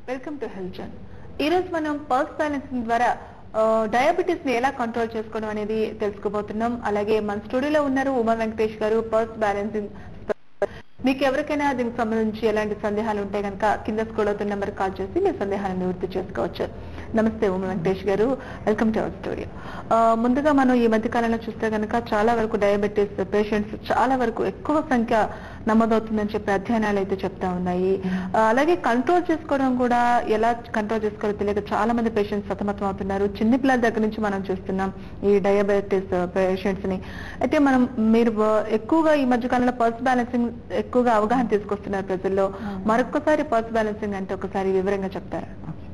Welcome to health Jan ఈ రోజు మనం పల్స్ బ్యాలెన్సింగ్ ద్వారా డయాబెటీస్ ని ఎలా కంట్రోల్ చేసుకోవడం అనేది తెలుసుకోబోతున్నాం అలాగే మన స్టూడియోలో ఉన్నారు ఉమా వెంకటేష్ గారు పల్స్ బ్యాలెన్సింగ్ మీకు ఎవరికైనా దీనికి సంబంధించి ఎలాంటి సందేహాలు ఉంటే కనుక కింద స్కూల్ అవుతున్న నెంబర్ కాల్ చేసి మీ సందేహాలను నివృత్తి చేసుకోవచ్చు నమస్తే ఉమా వెంకటేష్ గారు వెల్కమ్ టు అవర్ స్టూడియో ముందుగా మనం ఈ మధ్య కాలంలో చూస్తే కనుక చాలా వరకు డయాబెటీస్ పేషెంట్స్ చాలా వరకు ఎక్కువ సంఖ్య నమోదవుతుందని చెప్పి అధ్యయనాలు అయితే చెప్తా ఉన్నాయి ఆ, అలాగే కంట్రోల్ చేసుకోవడం కూడా ఎలా కంట్రోల్ చేసుకోవాలో తెలియక చాలా మంది పేషెంట్స్ సతమతం అవుతున్నారు చిన్న పిల్లల దగ్గర నుంచి మనం చూస్తున్నాం ఈ డయాబెటీస్ పేషెంట్స్ ని అయితే మనం మీరు ఆ, ఎక్కువగా ఈ మధ్య కాలంలో పల్స్ బ్యాలెన్సింగ్ ఎక్కువగా అవగాహన తీసుకొస్తున్నారు ప్రజల్లో మరొకసారి పల్స్ బ్యాలెన్సింగ్ అంటే ఒకసారి వివరంగా చెప్తారా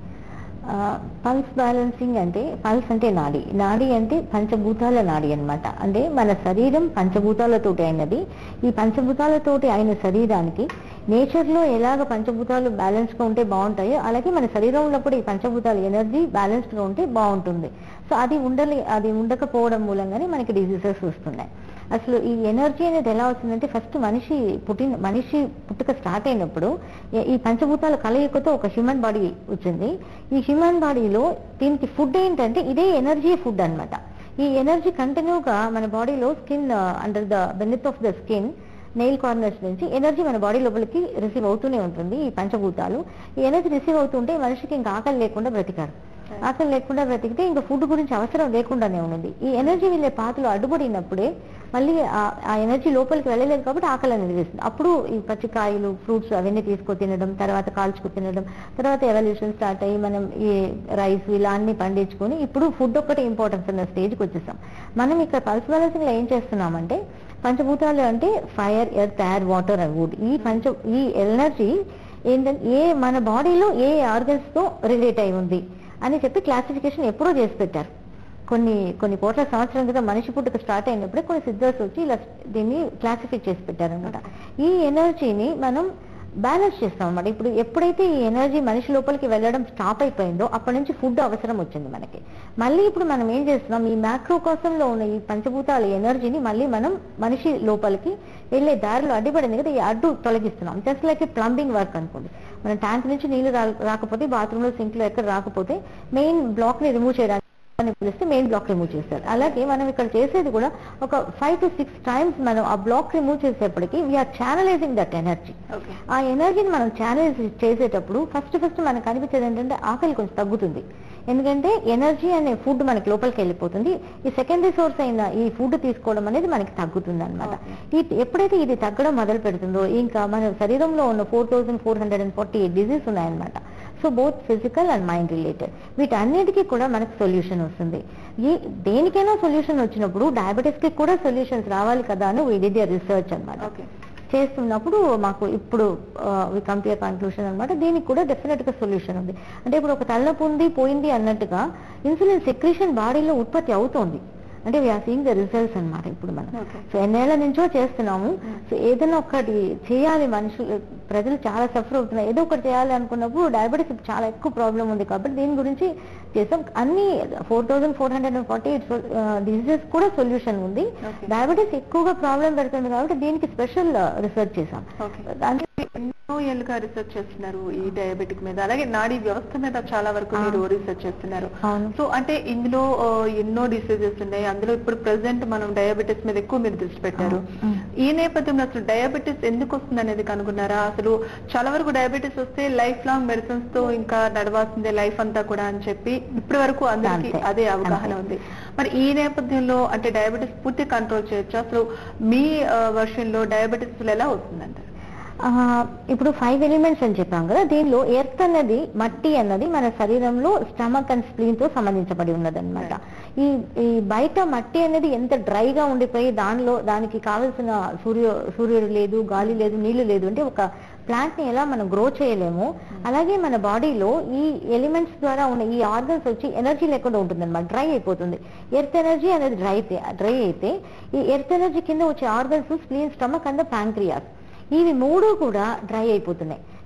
పల్స్ బ్యాలెన్సింగ్ అంటే పల్స్ అంటే నాడి నాడి అంటే పంచభూతాల నాడి అన్నమాట అంటే మన శరీరం పంచభూతాలతోటి అయినది ఈ పంచభూతాలతోటి అయిన శరీరానికి నేచర్ లో ఎలాగ పంచభూతాలు బ్యాలెన్స్ గా ఉంటే బాగుంటాయో అలాగే మన శరీరంలో కూడా ఈ పంచభూతాల ఎనర్జీ బ్యాలెన్స్డ్ గా ఉంటే బాగుంటుంది సో అది ఉండలే అది ఉండకపోవడం మూలంగానే మనకి డిసీజెస్ వస్తున్నాయి అసలు ఈ ఎనర్జీ అనేది ఎలా వస్తుందంటే ఫస్ట్ మనిషి పుట్టిన మనిషి పుట్టుక స్టార్ట్ అయినప్పుడు ఏ- ఈ పంచభూతాల కలయికతో ఒక హ్యూమన్ బాడీ వచ్చింది ఈ హ్యూమన్ బాడీలో దీనికి ఫుడ్ ఏంటంటే ఇదే ఎనర్జీ ఫుడ్ అన్నమాట ఈ ఎనర్జీ కంటిన్యూగా మన బాడీలో skin under the beneath of the skin nail corners నుంచి ఎనర్జీ మన బాడీ లోపలికి రిసీవ్ అవుతూనే ఉంటుంది ఈ పంచభూతాలు ఈ ఎనర్జీ రిసీవ్ అవుతుంటే మనిషికి ఇంకా ఆకలి లేకుండా బ్రతికారు ఆకలి లేకుండా బ్రతికితే ఇంకా ఫుడ్ గురించి అవసరం లేకుండానే ఉన్నది ఈ ఎనర్జీ వెళ్ళే పాతలో అడ్డుపడినప్పుడే మళ్ళీ ఆ- ఆ ఎనర్జీ లోపలికి వెళ్ళలేదు కాబట్టి ఆకలి అనేది వేస్తుంది అప్పుడు ఈ పచ్చికాయలు ఫ్రూట్స్ అవన్నీ తీసుకొని తినడం తర్వాత కాల్చుకు తినడం తర్వాత ఎవల్యూషన్ స్టార్ట్ అయ్యి మనం ఈ రైస్ ఇలా అన్ని పండించుకొని ఇప్పుడు ఫుడ్ ఒక్కటే ఇంపార్టెన్స్ అన్న స్టేజ్కి వచ్చేసాం మనం ఇక్కడ పల్స్ బ్యాలెన్సింగ్ లో ఏం చేస్తున్నామంటే పంచభూతాలు అంటే fire earth air water and wood ఈ పంచ ఈ ఎనర్జీ ఏంటంటే ఏ మన బాడీలో ఏ ఆర్గన్స్ తో రిలేట్ అయి ఉంది అని చెప్పి క్లాసిఫికేషన్ ఎప్పుడో చేసి పెట్టారు కొన్ని కొన్ని కోట్ల సంవత్సరం క్రితం మనిషి పుట్టుక స్టార్ట్ అయినప్పుడే కొన్ని సిద్ధర్స్ వచ్చి ఇలా దీన్ని క్లాసిఫై చేసి పెట్టారనమాట ఈ ఎనర్జీని మనం బ్యాలెన్స్ చేస్తాం అన్నమాట ఇప్పుడు ఎప్పుడైతే ఈ ఎనర్జీ మనిషి లోపలికి వెళ్ళడం స్టాప్ అయిపోయిందో అప్పటి నుంచి ఫుడ్ అవసరం వచ్చింది మనకి మళ్ళీ ఇప్పుడు మనం ఏం చేస్తున్నాం ఈ మ్యాక్రో కోసంలో ఉన్న ఈ పంచభూతాల ఎనర్జీని మళ్ళీ మనం మనిషి లోపలికి వెళ్ళే దారిలో అడ్డుపడింది కదా ఈ అడ్డు తొలగిస్తున్నాం జస్ట్ లైక్ ప్లంబింగ్ వర్క్ అనుకోండి మన ట్యాంక్ నుంచి నీళ్లు రా- రాకపోతే బాత్రూమ్ లో సింక్ లో ఎక్కడ రాకపోతే మెయిన్ బ్లాక్ ని రిమూవ్ చేయడానికి అని పిలిస్తే మెయిన్ బ్లాక్ రిమూవ్ చేస్తారు అలాగే మనం ఇక్కడ చేసేది కూడా ఒక ఫైవ్ టు సిక్స్ టైమ్స్ మనం ఆ బ్లాక్ రిమూవ్ చేసేప్పటికి we're channelizing that energy okay ఆ ఎనర్జీని మనం ఛానల్ చేసేటప్పుడు ఫస్ట్ ఫస్ట్ మనకు అనిపించేది ఏంటంటే ఆకలి కొంచెం తగ్గుతుంది ఎందుకంటే ఎనర్జీ అనే ఫుడ్ మనకి లోపలికి వెళ్ళిపోతుంది ఈ సెకండరీ సోర్స్ అయిన ఈ ఫుడ్ తీసుకోవడం అనేది మనకి తగ్గుతుంది అనమాట ఈ ఎప్పుడైతే ఇది తగ్గడం మొదలు పెడుతుందో ఇంకా మన శరీరంలో ఉన్న four thousand four hundred and forty eight disease ఉన్నాయన్నమాట so both physical and mind related వీటన్నిటికీ కూడా మనకు సొల్యూషన్ వస్తుంది ఈ దేనికైనా సొల్యూషన్ వచ్చినప్పుడు డయాబెటీస్ కి కూడా సొల్యూషన్స్ రావాలి కదా అని వీ డిడ్ రీసెర్చ్ అన్నమాట ఓకే చేస్తున్నప్పుడు మాకు ఇప్పుడు వి కంపేర్ కన్క్లూషన్ అనమాట దీనికి కూడా డెఫినెట్ గా సొల్యూషన్ ఉంది అంటే ఇప్పుడు ఒక తలనొప్పి ఉంది పోయింది అన్నట్టుగా ఇన్సులిన్ సెక్రేషన్ బాడీలో ఉత్పత్తి అవుతోంది అంటే వీఆర్ సీయింగ్ ద రిజల్ట్స్ అన్నమాట ఇప్పుడు మనం Okay. సో ఎన్నేళ్ల నుంచో చేస్తున్నాము సో ఏదైనా ఒకటి చేయాలి మనుషులు ప్రజలు చాలా సఫర్ అవుతున్నారు ఏదో ఒకటి చేయాలి అనుకున్నప్పుడు డయాబెటీస్ ఇప్పుడు చాలా ఎక్కువ ప్రాబ్లం ఉంది కాబట్టి దీని గురించి చేసాం అన్ని four thousand four hundred and forty eight diseases కూడా సొల్యూషన్ ఉంది Okay. డయాబెటీస్ ఎక్కువగా ప్రాబ్లం పెడుతుంది కాబట్టి దీనికి స్పెషల్ రిసర్చ్ చేసాం ఓకే అంటే ఎన్నో ఏళ్ళుగా రీసెర్చ్ చేస్తున్నారు ఈ డయాబెటిక్ మీద అలాగే నాడీ వ్యవస్థ మీద చాలా వరకు మీరు రీసెర్చ్ చేస్తున్నారు అవును. సో అంటే ఇందులో ఆ, ఎన్నో డిసీజెస్ ఉన్నాయి అందులో ఇప్పుడు ప్రెసెంట్ మనం డయాబెటిస్ మీద ఎక్కువ మీరు దృష్టి పెట్టారు Mm. ఈ నేపథ్యంలో అసలు డయాబెటిస్ ఎందుకు వస్తుంది అనేది కనుగొన్నారా అసలు చాలా వరకు డయాబెటిస్ వస్తే లైఫ్ లాంగ్ మెడిసిన్స్ తో ఇంకా నడవాల్సిందే లైఫ్ అంతా కూడా అని చెప్పి ఇప్పటి వరకు అందరికీ అంతే. అదే అవగాహన అంతే. ఉంది మరి ఈ నేపథ్యంలో అంటే డయాబెటిస్ పూర్తి కంట్రోల్ చేయొచ్చు అసలు మీ వర్షన్ లో డయాబెటిస్ అసలు ఎలా వస్తుందంటారు ఆ, ఇప్పుడు ఫైవ్ ఎలిమెంట్స్ అని చెప్పాం కదా దీనిలో ఎర్త్ అన్నది మట్టి అన్నది మన శరీరంలో స్టమక్ అండ్ స్ప్లీన్ తో సంబంధించబడి ఉన్నది అనమాట ఈ ఈ బయట మట్టి అనేది ఎంత డ్రైగా ఉండిపోయి దానిలో దానికి కావలసిన సూర్య సూర్యుడు లేదు గాలి లేదు నీళ్లు లేదు అంటే ఒక ప్లాంట్ ని ఎలా మనం గ్రో చేయలేము అలాగే మన బాడీలో ఈ ఎలిమెంట్స్ ద్వారా ఉన్న ఈ ఆర్గన్స్ వచ్చి ఎనర్జీ లేకుండా ఉంటుంది అనమాట డ్రై అయిపోతుంది ఎర్త్ ఎనర్జీ అనేది డ్రై అయితే డ్రై అయితే ఈ ఎర్త్ ఎనర్జీ కింద వచ్చే organs spleen stomach and pancreas ఇవి మూడు కూడా డ్రై అయిపోతున్నాయి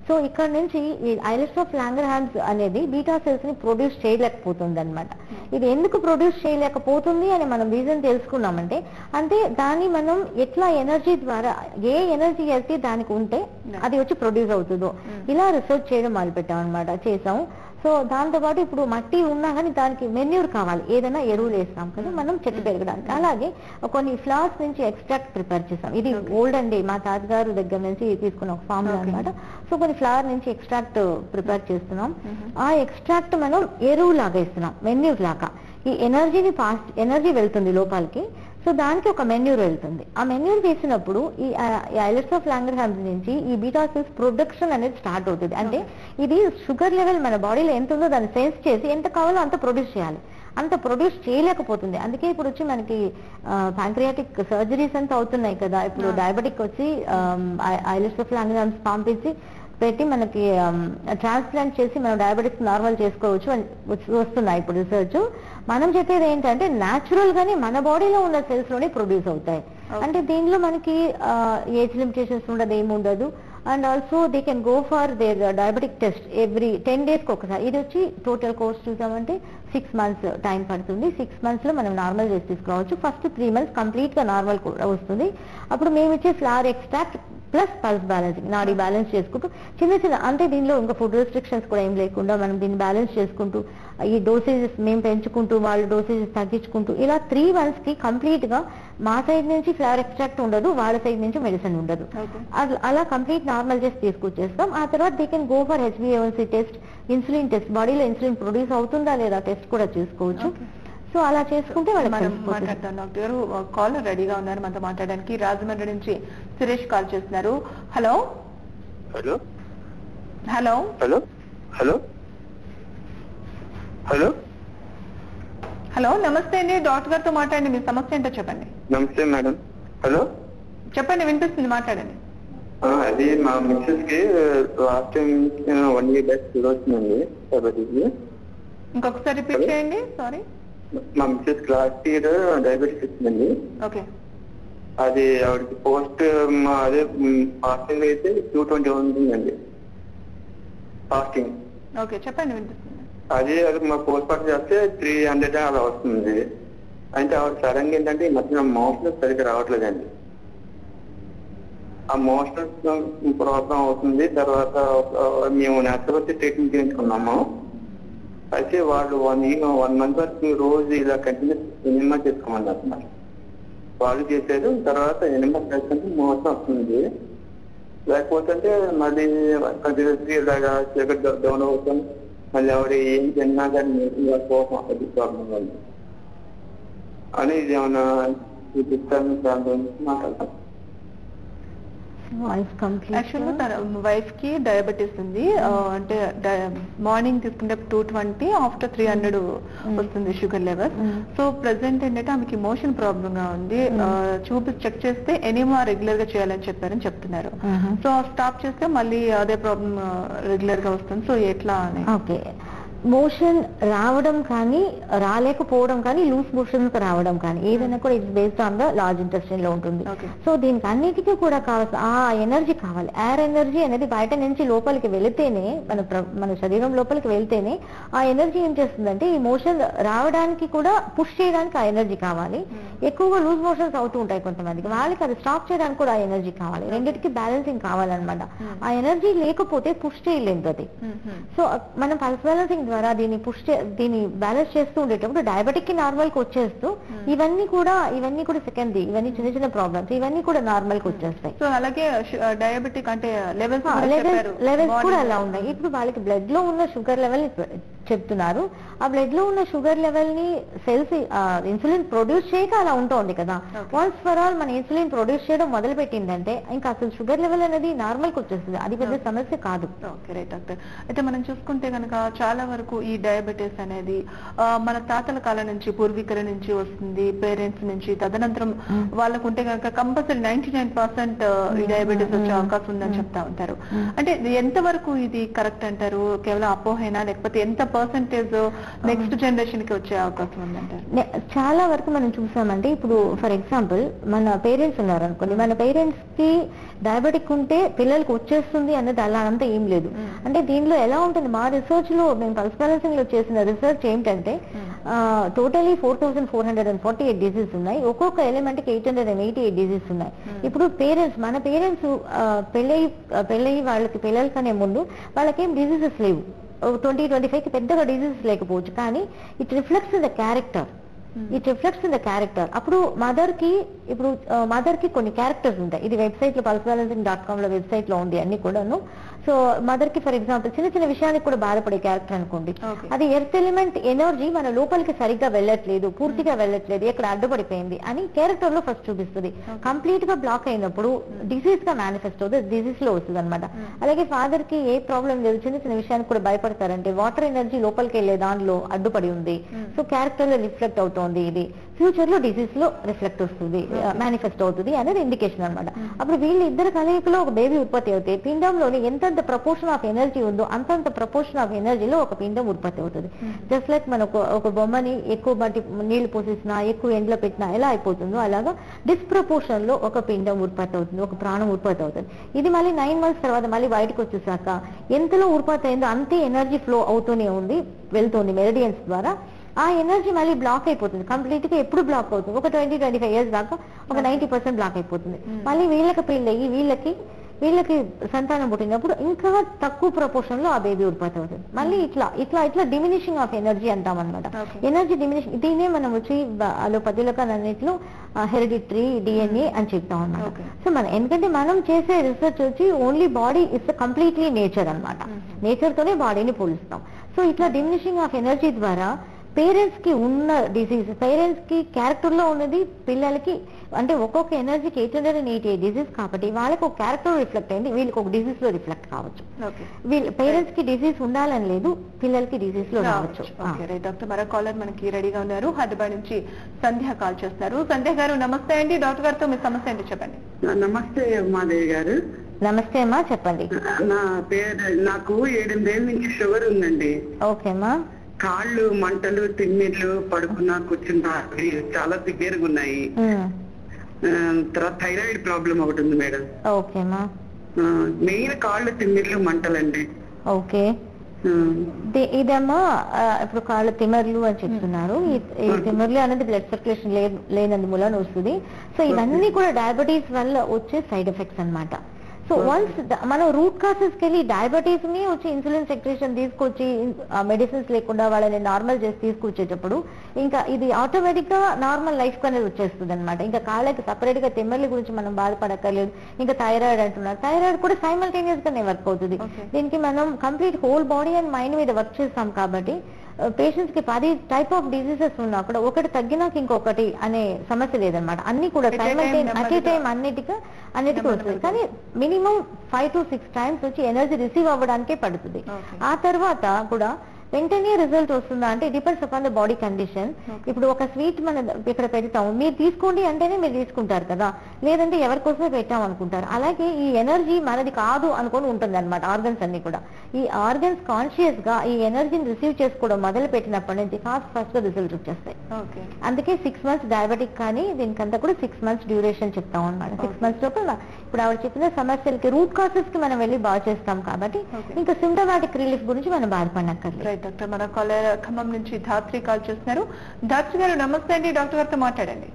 సో ఇక్కడ నుంచి ఈ ఐలెట్స్ ఆఫ్ లాంగర్ హ్యాండ్స్ అనేది బీటా సెల్స్ ని ప్రొడ్యూస్ చేయలేకపోతుంది అనమాట ఇది ఎందుకు ప్రొడ్యూస్ చేయలేకపోతుంది అని మనం రీజన్ తెలుసుకున్నామంటే అంటే దాన్ని మనం ఎట్లా ఎనర్జీ ద్వారా ఏ ఎనర్జీ అయితే దానికి ఉంటే అది వచ్చి ప్రొడ్యూస్ అవుతుందో ఇలా రిసర్చ్ చేయడం మొదలు పెట్టాం అనమాట చేసాం సో దాంతో పాటు ఇప్పుడు మట్టి ఉన్నా కానీ దానికి మెన్యూర్ కావాలి ఏదైనా ఎరువులు వేస్తాం కదా మనం చెట్టు పెరగడానికి అలాగే కొన్ని ఫ్లవర్స్ నుంచి ఎక్స్ట్రాక్ట్ ప్రిపేర్ చేస్తాం ఇది ఓల్డ్ అండి మా తాతగారు దగ్గర నుంచి తీసుకున్న ఒక ఫార్ములా Okay. అన్నమాట సో కొన్ని ఫ్లవర్ నుంచి ఎక్స్ట్రాక్ట్ ప్రిపేర్ చేస్తున్నాం Mhm. ఆ ఎక్స్ట్రాక్ట్ మనం ఎరువు లాగా ఇస్తున్నాం మెన్యూర్ లాగా ఈ ఎనర్జీని పాస్ ఎనర్జీ వెళ్తుంది లోపలికి సో దానికి ఒక మెన్యూర్ వెళ్తుంది ఆ మెన్యూర్ వేసినప్పుడు ఈ ఐలెట్స్ ఆఫ్ లాంగర్ హ్యామ్స్ నుంచి ఈ బీటా సెల్స్ ప్రొడక్షన్ అనేది స్టార్ట్ అవుతుంది అంటే ఇది షుగర్ లెవెల్ మన బాడీలో ఎంత ఉందో దాన్ని సెన్స్ చేసి ఎంత కావాలో అంత ప్రొడ్యూస్ చేయాలి అంత ప్రొడ్యూస్ చేయలేకపోతుంది అందుకే ఇప్పుడు వచ్చి మనకి ప్యాంక్రియాటిక్ సర్జరీస్ అంతా అవుతున్నాయి కదా ఇప్పుడు అవును. డయాబెటిక్ వచ్చి ఐలెట్స్ ఆఫ్ లాంగర్ హ్యామ్స్ పంపించి పెట్టి మనకి ట్రాన్స్ప్లాంట్ చేసి మనం డయాబెటిక్స్ నార్మల్ చేసుకోవచ్చు అని వచ్చి- వస్తున్నాయి ఇప్పుడు రీసెర్చ్ మనం చెప్పేది ఏంటంటే న్యాచురల్ గానే మన బాడీలో ఉన్న సెల్స్ లోనే ప్రొడ్యూస్ అవుతాయి Okay. అంటే దీనిలో మనకి ఏజ్ లిమిటేషన్స్ ఉండదు ఏమి ఉండదు and also they can go for their diabetic test every ten days కి ఒకసారి ఇది వచ్చి టోటల్ కోర్స్ చూసామంటే సిక్స్ మంత్స్ టైం పడుతుంది సిక్స్ మంత్స్ లో మనం నార్మల్ చేసి తీసుకురావచ్చు ఫస్ట్ త్రీ మంత్స్ కంప్లీట్ గా నార్మల్ కూడా వస్తుంది అప్పుడు మేము ఇచ్చే flower extract plus pulse balancing నాడీ బ్యాలెన్స్ చేసుకుంటూ చిన్న చిన్న అంటే దీనిలో ఇంకా ఫుడ్ రెస్ట్రిక్షన్స్ కూడా ఏం లేకుండా మనం దీన్ని బ్యాలెన్స్ చేసుకుంటూ ఈ డోసేజెస్ మేము పెంచుకుంటూ వాళ్ళ డోసేజెస్ తగ్గించుకుంటూ ఇలా త్రీ మంత్స్ కి కంప్లీట్ గా మా సైడ్ నుంచి ఫ్లవర్ ఎక్స్ట్రాక్ట్ ఉండదు వాళ్ళ సైడ్ నుంచి మెడిసిన్ ఉండదు Okay. అట్లా- అలా కంప్లీట్ నార్మల్ చేసి తీసుకొచ్చేస్తాం ఆ తర్వాత దే కెన్ గో ఫర్ హెచ్బిఏవన్సీ టెస్ట్ ఇన్సులిన్ టెస్ట్ బాడీలో ఇన్సులిన్ ప్రొడ్యూస్ అవుతుందా లేదా టెస్ట్ కూడా చేసుకోవచ్చు Okay. సో అలా చేసుకుంటే వాళ్ళకి మనం తెలిసిపోతుంది. మాట్లాడతాం డాక్టర్ గారు కాలర్ రెడీగా ఉన్నారు మనతో మాట్లాడడానికి రాజమండ్రి నుంచి సురేష్ కాల్ చేస్తున్నారు hello hello hello hello hello hello hello నమస్తే అండి డాక్టర్ గారితో మాట్లాడండి మీ సమస్య ఏంటో చెప్పండి నమస్తే మేడం హలో చెప్పండి వినిపిస్తుంది మాట్లాడండి ఆ, అది మా మిస్సెస్ కి last time one year back sugar వచ్చిందండి డయాబెటీస్ ఇంకొకసారి రిపీట్ చేయండి సారీ మా మిస్సెస్ కి లాస్ట్ ఇయర్ డయాబెటీస్ వచ్చిందండి ఓకే అది ఆవిడకి పోస్ట్ అదే ఫాస్టింగ్ అయితే టూ ట్వంటీ ఉంటుందండి ఫాస్టింగ్ ఓకే చెప్పండి వినిపిస్తుంది అది అది మా పోస్ట్ మార్టం చేస్తే త్రీ హండ్రెడ్ అలా వస్తుంది అంటే ఆవిడ సడన్ గా ఏంటంటే ఈ మధ్యన మోషన్ సరిగ్గా రావట్లేదండి ఆ మోషన్ ప్రాబ్లం అవుతుంది తర్వాత ఒక- మేము నేచురోపతి ట్రీట్మెంట్ చేయించుకున్నాము అయితే వాళ్ళు వన్ వన్ మంత్ వరకు రోజు ఇలా కంటిన్యూస్ ఎనిమా చేసుకోమన్నారు అన్నమాట వాళ్ళు చేశారు తర్వాత ఎనిమా చేసుకుంటే మోసం వస్తుంది లేకపోతే అంటే మళ్ళీ కంటిన్యూస్గా ఇలాగా చీకటి డౌన్ అవుతాం మళ్ళీ ఆవిడ ఏం తిన్నా కానీ నీట్గా కోసం అది ప్రాబ్లం వల్ల అని ఇది ఏమన్నా చూపిస్తాను దాని గురించి మాట్లాడతాం వాయిస్ కంప్లీట్ యాక్చువల్గా తన వైఫ్ కి డయాబెటీస్ ఉంది ఆ, అంటే మార్నింగ్ తీసుకుంటే two twenty after three hundred వస్తుంది sugar level Mm. So present ఏంటంటే ఆమెకి మోషన్ ప్రాబ్లం గా ఉంది Mm. ఆ, చూపి చెక్ చేస్తే ఎనీమా రెగ్యులర్ గా చేయాలని చెప్పారని చెప్తున్నారు సో స్టాప్ చేస్తే మళ్ళీ అదే ప్రాబ్లం రెగ్యులర్ గా వస్తుంది సో ఎట్లా అని ఓకే మోషన్ రావడం కానీ రాలేకపోవడం కానీ లూజ్ మోషన్ రావడం కానీ ఏదైనా కూడా it's based on the large intestine లో ఉంటుంది Okay. సో దీనికి అన్నిటికీ కూడా కావాల్సిన ఆ ఎనర్జీ కావాలి ఎయిర్ ఎనర్జీ అనేది బయట నుంచి లోపలికి వెళితేనే మన ప్ర- మన శరీరం లోపలికి వెళ్తేనే ఆ ఎనర్జీ ఏం చేస్తుందంటే ఈ మోషన్ రావడానికి కూడా పుష్ చేయడానికి ఆ ఎనర్జీ కావాలి ఎక్కువగా లూజ్ మోషన్స్ అవుతూ ఉంటాయి కొంతమందికి వాళ్ళకి అది స్టాప్ చేయడానికి కూడా ఆ ఎనర్జీ కావాలి రెండింటికి బ్యాలెన్సింగ్ కావాలన్నమాట ఆ ఎనర్జీ లేకపోతే పుష్ చేయలేదు అది సో మనం పల్స్ బ్యాలెన్సింగ్ ద్వారా దీన్ని పుష్ దీన్ని బ్యాలెన్స్ చేస్తూ ఉండేటప్పుడు డయాబెటిక్ కి నార్మల్ కి వచ్చేస్తూ ఇవన్నీ కూడా ఇవన్నీ కూడా సెకండ్ ఇవన్నీ చిన్న చిన్న ప్రాబ్లమ్స్ ఇవన్నీ కూడా నార్మల్ కి వచ్చేస్తాయి సో అలాగే డయాబెటిక్ అంటే లెవెల్స్ లెవెల్స్ లెవెల్స్ కూడా అలా ఉన్నాయి ఇప్పుడు వాళ్ళకి బ్లడ్ లో ఉన్న షుగర్ లెవెల్ చెప్తున్నారు ఆ బ్లడ్ లో ఉన్న షుగర్ లెవెల్ ని సెల్స్ ఇన్సులిన్ ప్రొడ్యూస్ చేయక అలా ఉంటుంది కదా Okay. వన్స్ ఫర్ ఆల్ మన ఇన్సులిన్ ప్రొడ్యూస్ చేయడం మొదలు పెట్టిందంటే ఇంకా అసలు షుగర్ లెవెల్ అనేది నార్మల్ కి వచ్చేస్తుంది అది పెద్ద సమస్య కాదు ఓకే రైట్ డాక్టర్ అయితే మనం చూసుకుంటే కనుక చాలా వరకు వరకు ఈ డయాబెటీస్ అనేది ఆ, మన తాతల కాలం నుంచి పూర్వీకుల నుంచి వస్తుంది పేరెంట్స్ నుంచి తదనంతరం వాళ్ళకు ఉంటే కనుక కంపల్సరీ నైన్టీ నైన్ పర్సెంట్ ఈ డయాబెటీస్ వచ్చే అవకాశం ఉందని చెప్తా ఉంటారు అంటే ఇది ఎంత వరకు ఇది కరెక్ట్ అంటారు కేవలం అపోహేనా లేకపోతే ఎంత పర్సెంటేజ్ నెక్స్ట్ జనరేషన్ కి వచ్చే అవకాశం ఉందంటారు నే- చాలా వరకు మనం చూసామంటే ఇప్పుడు ఫర్ ఎగ్జాంపుల్ మన పేరెంట్స్ ఉన్నారు అనుకోండి మన పేరెంట్స్ కి డయాబెటిక్ ఉంటే పిల్లలకు వచ్చేస్తుంది అన్నది అలా అంతా ఏం లేదు అంటే దీనిలో ఎలా ఉంటుంది మా రీసెర్చ్ లో మేము పల్స్ బ్యాలెన్సింగ్ లో చేసిన రీసెర్చ్ ఏంటంటే totally four thousand four hundred and forty eight disease ఉన్నాయి ఒక్కొక్క ఎలిమెంట్ కి eight hundred and eighty eight disease ఉన్నాయి ఇప్పుడు పేరెంట్స్ మన పేరెంట్స్ పెళ్ళయి పెళ్ళయి వాళ్ళకి పిల్లల కనే ముందు వాళ్ళకేం డిజీజెస్ లేవు ట్వంటీ ట్వంటీ ఫైవ్ కి పెద్దగా డిజీజెస్ లేకపోవచ్చు కానీ it reflects in the character it reflects in the character అప్పుడు మదర్ కి ఇప్పుడు మదర్ కి కొన్ని క్యారెక్టర్స్ ఉంటాయి ఇది వెబ్సైట్ లో పల్స్ బ్యాలెన్సింగ్ డాట్ కామ్ లో వెబ్సైట్ లో ఉంది అన్ని కూడాను సో మదర్ కి ఫర్ ఎగ్జాంపుల్ చిన్న చిన్న విషయానికి కూడా బాధపడే క్యారెక్టర్ అనుకోండి Okay. అది ఎర్త్ ఎలిమెంట్ ఎనర్జీ మన లోపలికి సరిగ్గా వెళ్ళట్లేదు పూర్తిగా వెళ్ళట్లేదు ఎక్కడ అడ్డుపడిపోయింది అని క్యారెక్టర్ లో ఫస్ట్ చూపిస్తుంది కంప్లీట్ గా బ్లాక్ అయినప్పుడు డిసీజ్ గా మేనిఫెస్ట్ అవుతుంది డిసీజ్ లో వస్తుంది అనమాట అలాగే ఫాదర్ కి ఏ ప్రాబ్లం లేదు చిన్న చిన్న విషయానికి కూడా భయపడతారంటే వాటర్ ఎనర్జీ లోపలికి వెళ్ళే దానిలో అడ్డుపడి ఉంది సో క్యారెక్టర్ లో రిఫ్లెక్ట్ అవుతోంది ఇది ఫ్యూచర్ లో డిసీజ్ లో రిఫ్లెక్ట్ వస్తుంది మేనిఫెస్ట్ అవుతుంది అనేది ఇండికేషన్ అన్నమాట అప్పుడు వీళ్ళు ఇద్దరు కలయికలో ఒక బేబీ ఉత్పత్తి అవుతాయి పిండంలోని ఎంతంత ప్రపోర్షన్ ఆఫ్ ఎనర్జీ ఉందో అంతంత ప్రపోర్షన్ ఆఫ్ ఎనర్జీలో ఒక పిండం ఉత్పత్తి అవుతుంది జస్ట్ లైక్ మన ఒక- ఒక బొమ్మని ఎక్కువ మట్టి నీళ్లు పోసేసినా ఎక్కువ ఎండలో పెట్టినా ఎలా అయిపోతుందో అలాగా డిస్ప్రపోర్షన్ లో ఒక పిండం ఉత్పత్తి అవుతుంది ఒక ప్రాణం ఉత్పత్తి అవుతుంది ఇది మళ్ళీ నైన్ మంత్స్ తర్వాత మళ్ళీ బయటకు వచ్చేసాక ఎంతలో ఉత్పత్తి అయిందో అంతే ఎనర్జీ ఫ్లో అవుతూనే ఉంది వెళ్తుంది మెరిడియన్స్ ద్వారా ఆ ఎనర్జీ మళ్ళీ బ్లాక్ అయిపోతుంది కంప్లీట్ గా ఎప్పుడు బ్లాక్ అవుతుంది ఒక ట్వంటీ ట్వంటీ ఫైవ్ ఇయర్స్ దాకా ఒక నైన్టీ పర్సెంట్ బ్లాక్ అయిపోతుంది మళ్ళీ వీళ్ళకి పెళ్ళయి వీళ్ళకి వీళ్ళకి సంతానం పుట్టినప్పుడు ఇంకా తక్కువ ప్రపోర్షన్ లో ఆ బేబీ ఉత్పత్తి అవుతుంది మళ్ళీ ఇట్లా ఇట్లా ఇట్లా డిమినిషింగ్ ఆఫ్ ఎనర్జీ అంటాం అనమాట Okay. ఎనర్జీ డిమినిషింగ్ దీనే మనం వచ్చి బ- అలోపతిలో అన్నిట్లో హెరిడిటరీ డిఎన్ఏ అని చెప్తాం అనమాట Okay. సో మనం ఎందుకంటే మనం చేసే రీసెర్చ్ వచ్చి only body is completely nature అన్నమాట నేచర్ తోనే బాడీని పోలుస్తాం సో ఇట్లా డిమినిషింగ్ ఆఫ్ ఎనర్జీ ద్వారా పేరెంట్స్ కి ఉన్న డిసీజ్ పేరెంట్స్ కి క్యారెక్టర్ లో ఉన్నది పిల్లలకి అంటే ఒక్కొక్క ఎనర్జీకి eight hundred and eighty disease కాబట్టి వాళ్ళకి ఒక క్యారెక్టర్ రిఫ్లెక్ట్ అయింది వీళ్ళకి ఒక డిసీజ్ లో రిఫ్లెక్ట్ కావచ్చు ఓకే వీళ్ళ పేరెంట్స్ కి డిసీజ్ ఉండాలని లేదు పిల్లలకి డిసీజ్ లో రావచ్చు ఆ. ఓకే రైట్ డాక్టర్ మరో కాలర్ మనకి రెడీగా ఉన్నారు హైదరాబాద్ నుంచి సంధ్య కాల్ చేస్తున్నారు సంధ్య గారు నమస్తే అండి డాక్టర్ గారితో మీ సమస్య ఏంటి చెప్పండి నమస్తే ఉమాదేవి గారు నమస్తే అమ్మా చెప్పండి నా పేరు నాకు ఎనిమిదేళ్ళ నుంచి షుగర్ ఉందండి ఓకే అమ్మా కాళ్ళు మంటలు తిమ్మిర్లు పడుకున్నా కూర్చున్నా ఇవి చాలా సివియర్గా ఉన్నాయి ఉమ్. ఆ, తర్వాత థైరాయిడ్ ప్రాబ్లం ఒకటి ఉంది మేడం ఓకే అమ్మా మెయిన్ కాళ్ళు తిమ్మిర్లు మంటలండి ఓకే ఆ, ది- ఇదమ్మా ఆ, ఇప్పుడు కాళ్ళ తిమర్లు అని చెప్తున్నారు ఈ- ఈ తిమర్లు అనేది బ్లడ్ సర్క్యులేషన్ లేనందు మూలన వస్తుంది సో ఇవన్నీ కూడా డయాబెటీస్ వల్ల వచ్చే సైడ్ ఎఫెక్ట్స్ అన్నమాట సో వన్స్ మనం రూట్ కాసెస్ కి వెళ్ళి డయాబెటీస్ ని వచ్చి ఇన్సులిన్ సెక్రేషన్ తీసుకొచ్చి మెడిసిన్స్ లేకుండా వాళ్ళని నార్మల్ చేసి తీసుకొచ్చేటప్పుడు ఇంకా ఇది ఆటోమేటిక్ గా నార్మల్ లైఫ్ అనేది వచ్చేస్తుంది అనమాట ఇంకా కాళ్ళకి సపరేట్ గా తిమ్మర్ల గురించి మనం బాధపడక్కర్లేదు ఇంకా థైరాయిడ్ అంటున్నారు థైరాయిడ్ కూడా సైమల్టేనియస్ గానే వర్క్ అవుతుంది Okay. దీనికి మనం complete whole body and mind మీద వర్క్ చేస్తాం కాబట్టి పేషెంట్స్ కి పది టైప్ ఆఫ్ డిసీజెస్ ఉన్నా కూడా ఒకటి తగ్గినాక ఇంకొకటి అనే సమస్య లేదన్నమాట అన్ని కూడా At a time simultaneous at a నెమ్మదిగా. టైం అన్నిటిగా అన్నిటికీ వస్తుంది నెమ్మదిగా. కానీ minimum five to six times వచ్చి ఎనర్జీ రిసీవ్ అవ్వడానికే పడుతుంది Okay. ఆ తర్వాత కూడా వెంటనే రిజల్ట్ వస్తుందా అంటే depends upon the body condition ఇప్పుడు ఒక స్వీట్ మన ఇక్కడ పెడతాం మీరు తీసుకోండి అంటేనే మీరు తీసుకుంటారు కదా లేదంటే ఎవరి కోసమే పెట్టాం అనుకుంటారు అలాగే ఈ ఎనర్జీ మనది కాదు అనుకొని ఉంటుంది అనమాట ఆర్గన్స్ అన్ని కూడా ఈ ఆర్గన్స్ కాన్షియస్ గా ఈ ఎనర్జీని రిసీవ్ చేసుకోవడం మొదలు పెట్టినప్పటి నుంచి ఫాస్ట్ ఫాస్ట్ గా రిజల్ట్ వచ్చేస్తాయి ఓకే అందుకే సిక్స్ మంత్స్ డయాబెటిక్ కానీ దీనికంతా కూడా సిక్స్ మంత్స్ డ్యూరేషన్ చెప్తాం అనమాట సిక్స్ మంత్స్ లోపల ఇప్పుడు ఆవిడ చెప్పిన సమస్యలకి రూట్ కాసెస్ కి మనం వెళ్ళి బాగా చేస్తాం కాబట్టి Okay. ఇంకా సిమ్టమాటిక్ రిలీఫ్ గురించి మనం బాధపడక్కర్లేదు రైట్ డాక్టర్ మన కాలర్ ఖమ్మం నుంచి ధాత్రి కాల్ చేస్తున్నారు ధాత్రి గారు నమస్తే అండి డాక్టర్ గారితో మాట్లాడండి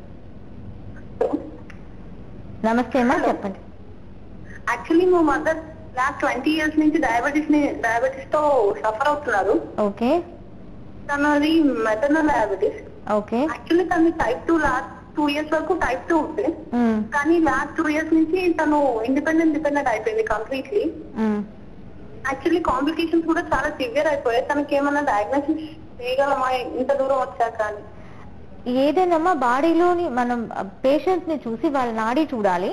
నమస్తే అమ్మా చెప్పండి యాక్చువల్లీ మా మదర్ లాస్ట్ ట్వంటీ ఇయర్స్ నుంచి డయాబెటీస్ ని డయాబెటీస్ తో సఫర్ అవుతున్నారు ఓకే తనది మెటర్నల్ డయాబెటీస్ ఓకే యాక్చువల్లీ తనది type two last two years వరకు టైప్ టూ ఉంటే ఉమ్, కానీ లాస్ట్ టూ ఇయర్స్ నుంచి తను ఇండిపెండెంట్ డిపెండెంట్ అయిపోయింది కంప్లీట్లీ ఉమ్. యాక్చువల్లీ కాంప్లికేషన్స్ కూడా చాలా సివియర్ అయిపోయాయి తనకి ఏమన్నా డయాగ్నోసిస్ చేయగలమా ఇంత దూరం వచ్చాక అని ఏదైనా బాడీలోని మనం పేషెంట్ ని చూసి వాళ్ళ నాడీ చూడాలి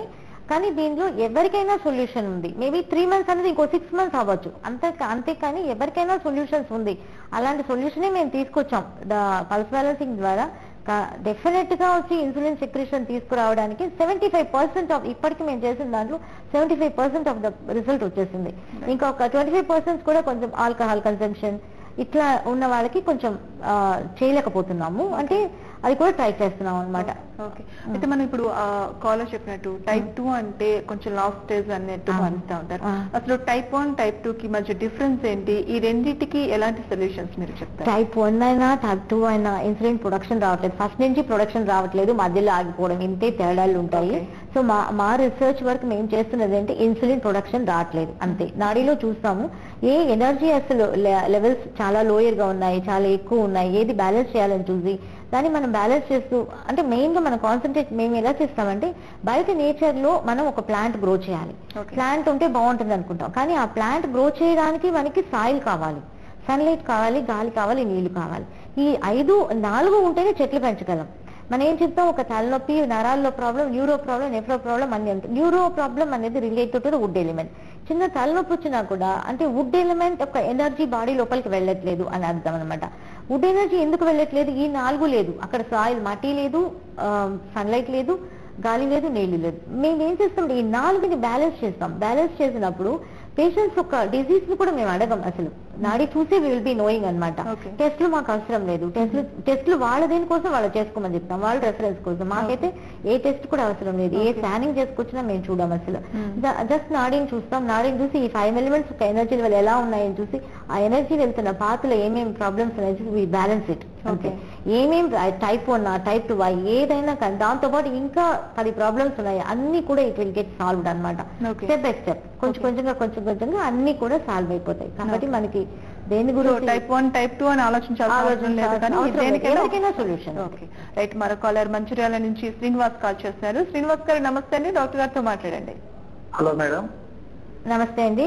కానీ దీనిలో ఎవరికైనా సొల్యూషన్ ఉంది మేబీ త్రీ మంత్స్ అనేది ఇంకో సిక్స్ మంత్స్ అవ్వచ్చు అంతే అంతే కానీ ఎవరికైనా సొల్యూషన్స్ ఉంది అలాంటి సొల్యూషనే మేము తీసుకొచ్చాం పల్స్ బ్యాలెన్సింగ్ ద్వారా డెఫినెట్ గా వచ్చి ఇన్సులిన్ సెక్రేషన్ తీసుకురావడానికి సెవెంటీ ఫైవ్ పర్సెంట్ ఆఫ్ ఇప్పటికి మేము చేసిన దాంట్లో seventy five percent of the result వచ్చేసింది ఇంకా ఒక ట్వంటీ ఫైవ్ పర్సెంట్ కూడా కొంచెం ఆల్కహాల్ కన్సంప్షన్ ఇట్లా ఉన్న వాళ్ళకి కొంచెం ఆ, చేయలేకపోతున్నాము అంటే అది కూడా ట్రై చేస్తున్నాం అన్నమాట ఓకే అయితే మనం ఇప్పుడు కాలర్ చెప్పినట్టు టైప్ టూ అంటే కొంచెం లాస్ట్ స్టేజ్ అన్నట్టు ఆ. అంటూ ఉంటారు ఆ. అసలు టైప్ వన్ టైప్ టూ కి మధ్య డిఫరెన్స్ ఏంటి ఈ రెండింటికి ఎలాంటి సొల్యూషన్స్ మీరు చెప్తారు టైప్ వన్ అయినా టైప్ టూ అయినా ఇన్సులిన్ ప్రొడక్షన్ రావట్లేదు ఫస్ట్ నుంచి ప్రొడక్షన్ రావట్లేదు మధ్యలో ఆగిపోవడం ఇంతే తేడాలు ఉంటాయి Okay. సో మా మా రీసెర్చ్ వర్క్ మేము చేస్తున్నది అంటే ఇన్సులిన్ ప్రొడక్షన్ రావట్లేదు అంతే నాడీలో చూస్తాము ఏ ఎనర్జీ అసలు లెవెల్స్ చాలా లోయర్ గా ఉన్నాయి చాలా ఎక్కువ ఉన్నాయి ఏది బ్యాలెన్స్ చేయాలని చూసి దాన్ని మనం బ్యాలెన్స్ చేస్తూ అంటే మెయిన్ గా మనం కాన్సన్ట్రేట్ మేము ఎలా చేస్తామంటే బయట నేచర్ లో మనం ఒక ప్లాంట్ గ్రో చేయాలి Okay. ప్లాంట్ ఉంటే బాగుంటుంది అనుకుంటాం కానీ ఆ ప్లాంట్ గ్రో చేయడానికి మనకి సాయిల్ కావాలి సన్లైట్ కావాలి గాలి కావాలి నీళ్లు కావాలి ఈ ఐదు నాలుగు ఉంటేనే చెట్లు పెంచగలం మనం ఏం చెప్తాం ఒక తలనొప్పి నరాల్లో problem neuro problem nephro problem అన్ని ఉంటాయి న్యూరో ప్రాబ్లం అనేది రిలేటెడ్ టు వుడ్ ఎలిమెంట్ చిన్న తలనొప్పి వచ్చినా కూడా అంటే వుడ్ ఎలిమెంట్ ఒక ఎనర్జీ బాడీ లోపలికి వెళ్ళట్లేదు అని అర్థం అనమాట వుడ్ ఎనర్జీ ఎందుకు వెళ్ళట్లేదు ఈ నాలుగు లేదు అక్కడ సాయిల్ మట్టి లేదు సన్లైట్ లేదు గాలి లేదు నీళ్లు లేదు మేము ఏం చేస్తాం ఈ నాలుగుని బ్యాలెన్స్ చేస్తాం బ్యాలెన్స్ చేసినప్పుడు పేషెంట్స్ ఒక డిసీజ్ ని కూడా మేము అడగం అసలు నాడి చూసే విల్ బి నోయింగ్ అనమాట Okay. టెస్ట్లు మాకు అవసరం లేదు టెస్ట్లు టెస్ట్లు వాళ్ళ దేనికోసం వాళ్ళు చేసుకోమని చెప్తాం వాళ్ళ రెఫరెన్స్ కోసం మాకైతే ఏ టెస్ట్ కూడా అవసరం లేదు ఏ స్కానింగ్ చేసుకొచ్చినా మేము చూడం అసలు జస్ట్ నాడీని చూస్తాం నాడీని చూసి ఈ ఫైవ్ ఎలిమెంట్స్ ఒక ఎనర్జీ లెవెల్ ఎలా ఉన్నాయని చూసి ఆ ఎనర్జీ వెళ్తున్న పాతలో ఏమేమి ప్రాబ్లమ్స్ ఉన్నాయని చూసి బ్యాలెన్స్ ఇట్ ఓకే ఏమేం టైప్ వన్ టైప్ టూ ఏదైనా కానీ దాంతో పాటు ఇంకా పది ప్రాబ్లమ్స్ ఉన్నాయి అన్ని కూడా ఇట్ విల్ గెట్ సాల్వ్డ్ అనమాట Okay. స్టెప్ బై స్టెప్ కొంచెం కొంచెంగా కొంచెం కొంచెంగా అన్ని కూడా సాల్వ్ అయిపోతాయి కాబట్టి మనకి దేని గురించి టైప్ వన్ టైప్ టూ అని ఆలోచించాల్సిన అవసరం లేదు కానీ అవసరం లేదు. దేనికైనా ఎవరికైనా solution. ఓకే రైట్ మరో కాలర్ మంచిర్యాల నుంచి శ్రీనివాస్ కాల్ చేస్తున్నారు శ్రీనివాస్ గారు నమస్తే అండి డాక్టర్ గారితో మాట్లాడండి హలో మేడం నమస్తే అండి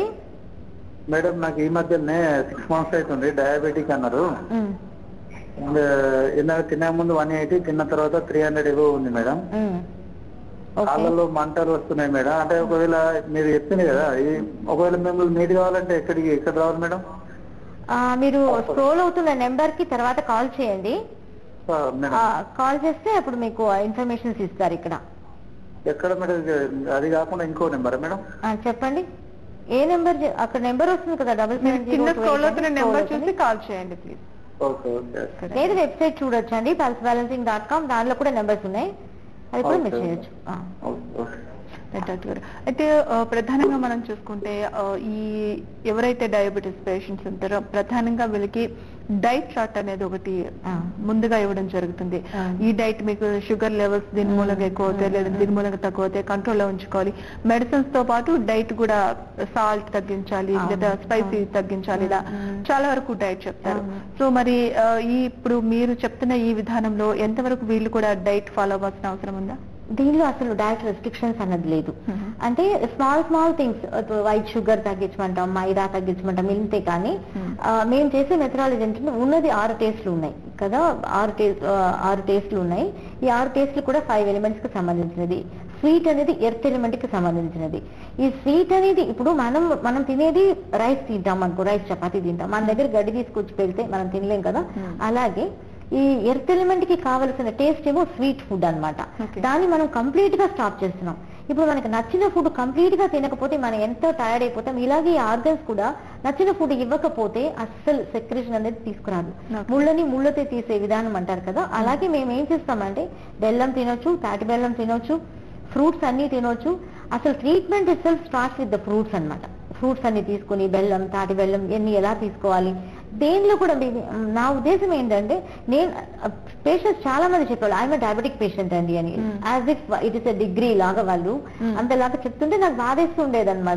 మేడం నాకు ఈ మధ్యనే సిక్స్ మంత్స్ అవుతుంది డయాబెటిక్ అన్నారు ఉమ్, ఇందాక తినే ముందు వన్ ఎయిటీ తిన్న తర్వాత త్రీ హండ్రెడ్ ఎబో ఉంది మేడం ఉమ్. ఓకే కాళ్ళలో మంటలు వస్తున్నాయి మేడం అంటే ఒకవేళ మీరు చెప్పింది కదా ఈ ఒకవేళ మిమ్మల్ని మీట్ కావాలంటే ఎక్కడికి ఎక్కడ రావాలి మేడం ఆ, మీరు స్క్రోల్ అవుతున్న నెంబర్ కి తర్వాత కాల్ చేయండి ఆ, మేడం కాల్ చేస్తే అప్పుడు మీకు ఇన్ఫర్మేషన్స్ ఇస్తారు ఇక్కడ ఎక్కడ మేడం ఇది? అది కాకుండా ఇంకో నెంబర్ మేడం ఆ, చెప్పండి ఏ నెంబర్ అక్కడ నెంబర్ వస్తుంది కదా డబల్ మీరు సెవెన్ కింద స్క్రోల్ అవుతున్న నెంబర్ చూసి కాల్ చేయండి ప్లీజ్ ఓకే ఓకే లేదు వెబ్సైట్ చూడొచ్చండి పల్స్ బ్యాలెన్సింగ్ డాట్ కామ్ దానిలో కూడా నెంబర్స్ ఉన్నాయి అది కూడా మీరు Okay. చేయొచ్చు ఆ. ఓకే ఓకే రైట్ డాక్టర్ గారు అయితే ఆ, ప్రధానంగా మనం చూసుకుంటే ఆ, ఈ ఎవరైతే డయాబెటీస్ పేషెంట్స్ ఉంటారో ప్రధానంగా వీళ్ళకి డైట్ చార్ట్ అనేది ఒకటి ఆ. ముందుగా ఇవ్వడం జరుగుతుంది ఆ. ఈ డైట్ మీకు షుగర్ లెవెల్స్ దీని ఆ. మూలంగా ఎక్కువ అవుతాయి లేదా దీని మూలంగా తక్కువ అవుతాయి కంట్రోల్లో ఉంచుకోవాలి మెడిసిన్స్ తో పాటు డైట్ కూడా సాల్ట్ తగ్గించాలి అవును. లేదా స్పైసీ తగ్గించాలి ఇలా ఉమ్. చాలా వరకు డైట్ చెప్తారు అవును. సో మరి ఆ, ఈ ఇప్పుడు మీరు చెప్తున్న ఈ విధానంలో ఎంతవరకు వీళ్ళు కూడా డైట్ ఫాలో అవ్వాల్సిన అవసరం ఉందా దీనిలో అసలు డైట్ రెస్ట్రిక్షన్స్ అన్నది లేదు Mhm. అంటే small small things white sugar తగ్గించమంటాం మైదా తగ్గించమంటాం ఇంతే కానీ Hmm. ఆ, మేము చేసే మెథడాలజీ ఏంటంటే ఉన్నది ఆరు టేస్ట్లు ఉన్నాయి కదా ఆరు టేస్ట్ ఆరు టేస్ట్లు ఉన్నాయి ఈ ఆరు టేస్ట్లు కూడా ఫైవ్ ఎలిమెంట్స్ కి సంబంధించినది స్వీట్ అనేది ఎర్త్ ఎలిమెంట్ కి సంబంధించినది ఈ స్వీట్ అనేది ఇప్పుడు మనం మనం తినేది రైస్ తింటాం అనుకో రైస్ చపాతీ తింటాం మన దగ్గర గడ్డి తీసుకొచ్చి పెడితే మనం తినలేం కదా Hmm. అలాగే ఈ ఎర్త్ ఎలిమెంట్ కి కావలసిన టేస్ట్ ఏమో స్వీట్ ఫుడ్ అన్నమాట Okay. దాన్ని మనం కంప్లీట్ గా స్టాప్ చేస్తున్నాం ఇప్పుడు మనకి నచ్చిన ఫుడ్ కంప్లీట్ గా తినకపోతే మనం ఎంత టైర్డ్ అయిపోతాం ఇలాగే ఆర్గన్స్ కూడా నచ్చిన ఫుడ్ ఇవ్వకపోతే అస్సలు సెక్రేషన్ అనేది తీసుకురాదు Okay. ముళ్ళని ముళ్ళతో తీసే విధానం అంటారు కదా అలాగే మేము ఏం చేస్తామంటే బెల్లం తినొచ్చు తాటి బెల్లం తినొచ్చు ఫ్రూట్స్ అన్ని తినొచ్చు అసలు treatment itself start with the fruits అన్నమాట ఫ్రూట్స్ అన్ని తీసుకుని బెల్లం తాటి బెల్లం ఇవన్నీ ఎలా తీసుకోవాలి దేనిలో కూడా మీ- నా ఉద్దేశం ఏంటంటే నేను పేషెంట్స్ చాలా మంది చెప్పారు ఐఎమ్ డయాబెటిక్ పేషెంట్ అండి అని Mm. As if it is a degree లాగా వాళ్ళు Mm. అంతలాగా చెప్తుంటే నాకు బాధేస్తూ ఉండేదన్నమాట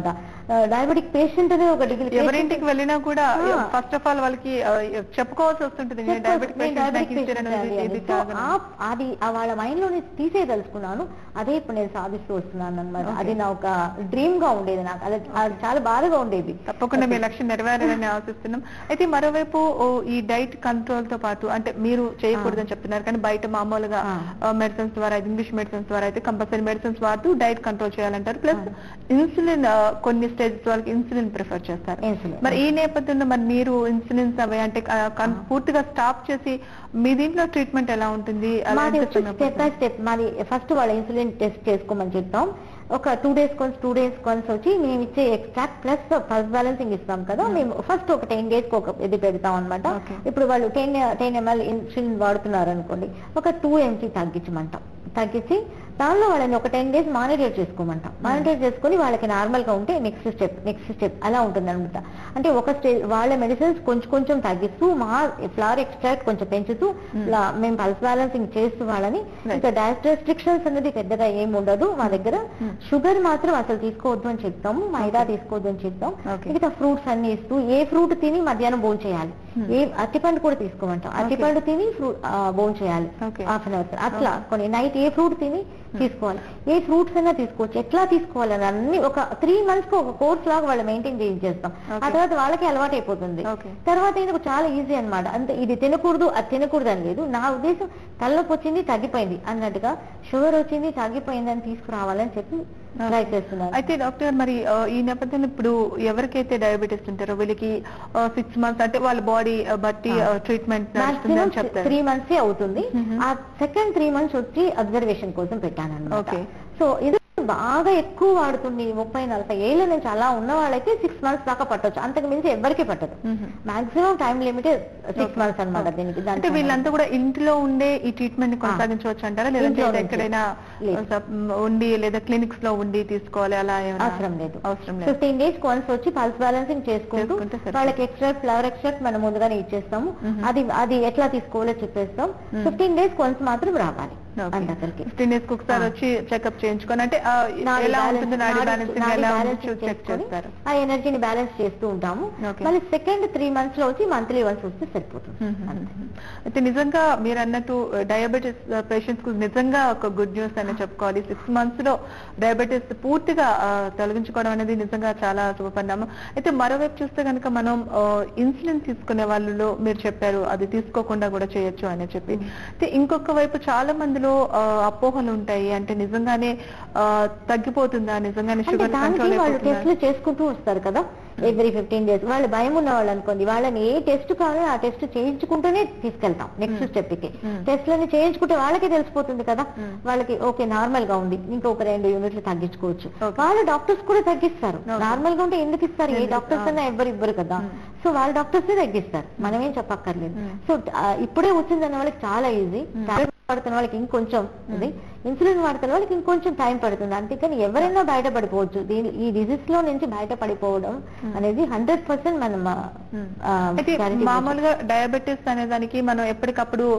డయాబెటిక్ పేషెంట్ అనే ఒక డిగ్రీ ఎవరింటికి వెళ్ళినా కూడా ఆ. ఫస్ట్ ఆఫ్ ఆల్ వాళ్ళకి ఆ, చెప్పుకోవాల్సి వస్తుంటుంది నేను డయాబెటిక్ పేషెంట్ నాకు ఇది తినను, ఇది- ఇది తాగను. అది ఆ వాళ్ళ మైండ్ లోని తీసేయదలుచుకున్నాను అదే ఇప్పుడు నేను సాధిస్తూ వస్తున్నాను అనమాట అది నా ఒక డ్రీమ్ గా ఉండేది నాకు అది అది చాలా బాధగా ఉండేది తప్పకుండా మీ లక్ష్యం నెరవేరాలని ఆశిస్తున్నాం అయితే మరోవైపు ఓ, ఈ డైట్ కంట్రోల్ తో పాటు అంటే మీరు చేయకూడదని చెప్తున్నారు కానీ బయట మామూలుగా ఆ. మెడిసిన్స్ ద్వారా ఇంగ్లీష్ మెడిసిన్స్ ద్వారా అయితే కంపల్సరీ మెడిసిన్స్ వాడుతూ డైట్ కంట్రోల్ చేయాలంటారు ప్లస్ ఇన్సులిన్ కొన్ని స్టేజెస్ వాళ్ళకి ఇన్సులిన్ ప్రిఫర్ చేస్తారు Insulin. మరి ఈ నేపథ్యంలో మరి మీరు ఇన్సులిన్స్ అవి అంటే ఆ, కన్- పూర్తిగా స్టాప్ చేసి మీ దీంట్లో ట్రీట్మెంట్ ఎలా ఉంటుంది అలా మాది ఎంత వచ్చి సమయం స్టెప్ బై పడుతుంది? స్టెప్ మాది ఫస్ట్ వాళ్ళ ఇన్సులిన్ టెస్ట్ చేసుకోమని చెప్తాం ఒక టూ డేస్ కొన్స్ టూ డేస్ కొన్స్ వచ్చి మేము ఇచ్చే ఎక్స్ట్రాక్ట్ ప్లస్ ఫస్ట్ బ్యాలెన్సింగ్ ఇస్తాం కదా మేము ఫస్ట్ ఒక టెన్ డేస్ ఒక ఇది పెడతాం అనమాట Okay. ఇప్పుడు వాళ్ళు టెన్ టెన్ ఎంఎల్ ఇన్సులిన్ వాడుతున్నారు అనుకోండి ఒక టూ ఎంజీ తగ్గించమంటాం తగ్గించి దానిలో వాళ్ళని ఒక టెన్ డేస్ మానిటర్ చేసుకోమంటాం మానిటర్ చేసుకొని వాళ్ళకి నార్మల్ గా ఉంటే నెక్స్ట్ స్టెప్ నెక్స్ట్ స్టెప్ అలా ఉంటుంది అనమాట అంటే ఒక స్టేజ్ వాళ్ళ మెడిసిన్స్ కొంచెం కొంచెం తగ్గిస్తూ మా ఫ్లవర్ ఎక్స్ట్రాక్ట్ కొంచెం పెంచుతూ ఇలా మేము పల్స్ బ్యాలెన్సింగ్ చేస్తూ వాళ్ళని ఇంకా డైట్ రెస్ట్రిక్షన్స్ అనేది పెద్దగా ఏం ఉండదు మా దగ్గర షుగర్ మాత్రం అసలు తీసుకోవద్దు అని చెప్తాము మైదా తీసుకోవద్దు అని చెప్తాం Okay. మిగతా ఫ్రూట్స్ అన్ని ఇస్తూ ఏ ఫ్రూట్ తిని మధ్యాహ్నం భోజనం చేయాలి ఏ అరటిపండు కూడా తీసుకోమంటాం అరటిపండు తిని ఫ్రూట్ భోజనం చేయాలి Okay. హాఫ్ అన్ అవర్ అట్లా కొన్ని నైట్ ఏ ఫ్రూట్ తిని తీసుకోవాలి ఏ ఫ్రూట్స్ అయినా తీసుకోవచ్చు ఎట్లా తీసుకోవాలి అని అన్ని ఒక త్రీ మంత్స్ కి ఒక కోర్స్ లాగా వాళ్ళు మెయింటైన్ చేయించేస్తాం ఆ Okay. తర్వాత వాళ్ళకి అలవాటు అయిపోతుంది Okay. తర్వాత ఇది చాలా ఈజీ అన్నమాట అంతే ఇది తినకూడదు అది తినకూడదు అని లేదు నా ఉద్దేశం తలనొప్పి వచ్చింది తగ్గిపోయింది అన్నట్టుగా షుగర్ వచ్చింది తగ్గిపోయింది అని తీసుకురావాలని చెప్పి ట్రై చేస్తున్నాను అయితే డాక్టర్ మరి ఆ, ఈ నేపథ్యంలో ఇప్పుడు ఎవరికైతే డయాబెటీస్ ఉంటారో వీళ్ళకి సిక్స్ మంత్స్ అంటే వాళ్ళ బాడీ బట్టి ట్రీట్మెంట్ నడుస్తుంది మాక్సిమం అని చెప్తారు త్రీ మంత్స్ అవుతుంది ఆ సెకండ్ త్రీ మంత్స్ వచ్చి అబ్జర్వేషన్ కోసం పెట్టాను అనమాట Okay. సో ఇది బాగా ఎక్కువ వాడుతుంది ముప్పై నలభై ఏళ్ళ నుంచి అలా ఉన్న వాళ్ళైతే సిక్స్ మంత్స్ దాకా పట్టొచ్చు అంతకు మించి ఎవరికి పట్టదు Mhm. Maximum time limit six months అన్నమాట దీనికి అంటే దానికి వీళ్ళంతా కూడా ఇంట్లో ఉండే ఈ ట్రీట్మెంట్ ని కొనసాగించవచ్చు అంటారా లేదంటే ఇంట్లో నుంచే. ఎక్కడైనా లేదు. సప్- ఉండి లేదా క్లినిక్స్ లో ఉండి తీసుకోవాలి అలా ఏమైనా అవసరం లేదు అవసరం లేదు ఫిఫ్టీన్ డేస్ కొన్స్ వచ్చి పల్స్ బ్యాలెన్సింగ్ చేసుకుంటూ చేసుకుంటే సరిపోతుంది. వాళ్ళకి ఎక్స్ట్రాక్ట్ ఫ్లవర్ ఎక్స్ట్రాక్ట్ మనం ముందుగానే ఇచ్చేస్తాము Mhm. అది అది ఎట్లా తీసుకోవాలో చెప్పేస్తాం Mhm. ఫిఫ్టీన్ డేస్ కొన్స్ మాత్రం రావాలి అందరికి ఫిఫ్టీన్ డేస్ ఒకసారి ఆ. వచ్చి చెకప్ చేయించుకొని అంటే ఆ, నాడి ఎలా balance- ఉంటుంది నాడి నాడి- బ్యాలెన్సింగ్ నాడి ఎలా balancing చెక్ చేసుకొని చేస్తారు ఆ ఎనర్జీని బ్యాలెన్స్ చేస్తూ ఉంటాము Okay. మళ్ళీ సెకండ్ త్రీ మంత్స్ లో వచ్చి మంత్లీ వన్స్ వస్తే సరిపోతుంది మ్మ్. అంతే. అయితే నిజంగా మీరు అన్నట్టు డయాబెటీస్ పేషెంట్స్ కు నిజంగా ఒక గుడ్ న్యూస్ అని చెప్పుకోవాలి సిక్స్ మంత్స్ లో డయాబెటీస్ పూర్తిగా ఆ, తొలగించుకోవడం అనేది నిజంగా చాలా శుభపరిణామం అయితే మరోవైపు చూస్తే కనుక మనం ఇన్సులిన్ తీసుకునే వాళ్ళలో మీరు చెప్పారు అది తీసుకోకుండా కూడా చేయొచ్చు అని చెప్పి అయితే ఇంకొక వైపు చాలా మందిలో ఆ, అపోహలు ఉంటాయి అంటే నిజంగానే ఆ, తగ్గిపోతుందా నిజంగానే అంటే షుగర్ దానికి కంట్రోల్ వాళ్ళు టెస్ట్లు చేసుకుంటూ వస్తారు కదా ఎవ్రీ ఫిఫ్టీన్ డేస్ వాళ్ళు భయం ఉన్న వాళ్ళు అనుకోండి వాళ్ళని ఏ టెస్ట్ కావాలో ఆ టెస్ట్ చేయించుకుంటూనే తీసుకెళ్తాం నెక్స్ట్ స్టెప్ కి Hmm. టెస్ట్లని చేయించుకుంటే వాళ్ళకే తెలిసిపోతుంది కదా Hmm. వాళ్ళకి ఓకే నార్మల్ గా ఉంది ఇంకొక రెండు యూనిట్లు తగ్గించుకోవచ్చు Okay. వాళ్ళ డాక్టర్స్ కూడా తగ్గిస్తారు Okay. నార్మల్ గా ఉంటే ఎందుకు ఇస్తారు ఏ ఎందుకు? డాక్టర్స్ అయినా ఎవ్వరు ఇవ్వరు కదా Hmm. సో వాళ్ళ డాక్టర్స్ తగ్గిస్తారు మనమేం చెప్పక్కర్లేదు Hmm. సో ఆ, ఇప్పుడే వచ్చిందన్న వాళ్ళకి చాలా ఈజీ Hmm. వాడుతున్న వాళ్ళకి ఇంకొంచెం ఇది ఇన్సులిన్ వాడుతున్న వాళ్ళకి ఇంకొంచెం టైం పడుతుంది అంతేకాని ఎవరైనా బయటపడిపోవచ్చు దీని ఈ డిసీజ్ లో నుంచి బయటపడిపోవడం అనేది హండ్రెడ్ పర్సెంట్ మనం ఆ, మ్మ్. ఆ, అయితే guarantee మామూలుగా డయాబెటీస్ అనే దానికి మనం ఎప్పటికప్పుడు